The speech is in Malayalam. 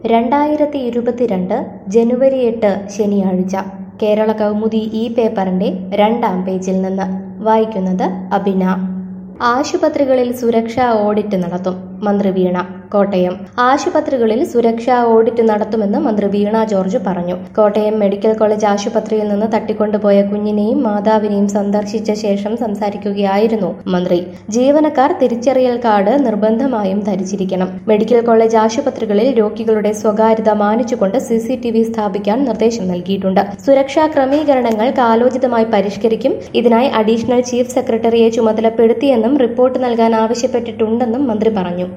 രണ്ടായിരത്തി ഇരുപത്തിരണ്ട് ജനുവരി എട്ട് ശനിയാഴ്ച കേരള കൗമുദി ഈ പേപ്പറിന്റെ രണ്ടാം പേജിൽ നിന്ന് വായിക്കുന്നത് അബിന ആശുപത്രികളിൽ സുരക്ഷാ ഓഡിറ്റ് നടത്തും മന്ത്രി വീണ കോട്ടയം ആശുപത്രികളിൽ സുരക്ഷാ ഓഡിറ്റ് നടത്തുമെന്ന് മന്ത്രി വീണ ജോർജ് പറഞ്ഞു കോട്ടയം മെഡിക്കൽ കോളേജ് ആശുപത്രിയിൽ നിന്ന് തട്ടിക്കൊണ്ടുപോയ കുഞ്ഞിനെയും മാതാവിനെയും സന്ദർശിച്ച ശേഷം സംസാരിക്കുകയായിരുന്നു മന്ത്രി ജീവനക്കാർ തിരിച്ചറിയൽ കാർഡ് നിർബന്ധമായും ധരിച്ചിരിക്കണം മെഡിക്കൽ കോളേജ് ആശുപത്രികളിൽ രോഗികളുടെ സ്വകാര്യത മാനിച്ചുകൊണ്ട് സി സി ടി വി സ്ഥാപിക്കാൻ നിർദ്ദേശം നൽകിയിട്ടുണ്ട് സുരക്ഷാ ക്രമീകരണങ്ങൾ കാലോചിതമായി പരിഷ്കരിക്കും ഇതിനായി അഡീഷണൽ ചീഫ് സെക്രട്ടറിയെ ചുമതലപ്പെടുത്തിയെന്നും റിപ്പോർട്ട് നൽകാൻ ആവശ്യപ്പെട്ടിട്ടുണ്ടെന്നും മന്ത്രി പറഞ്ഞു